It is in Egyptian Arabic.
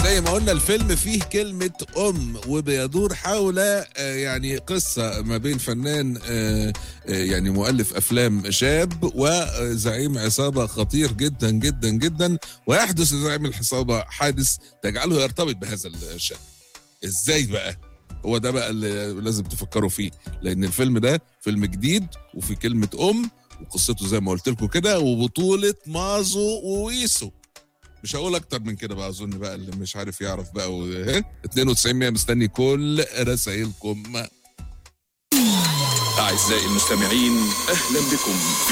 زي ما قلنا الفيلم فيه كلمة أم وبيدور حول آه، يعني قصة ما بين فنان آه، آه، يعني مؤلف أفلام شاب وزعيم عصابة خطير جدا جدا جدا ويحدث لزعيم العصابة حادث تجعله يرتبط بهذا الشاب ازاي بقى هو ده بقى اللي لازم تفكروا فيه لان الفيلم ده فيلم جديد وفي كلمة أم وقصته زي ما قلت لكم كده وبطولة مازو وويسو مش هقول اكتر من كده بقى اظن بقى اللي مش عارف يعرف بقى و... ها؟ 92 100 مستني كل رسائلكم أعزائي المستمعين أهلا بكم في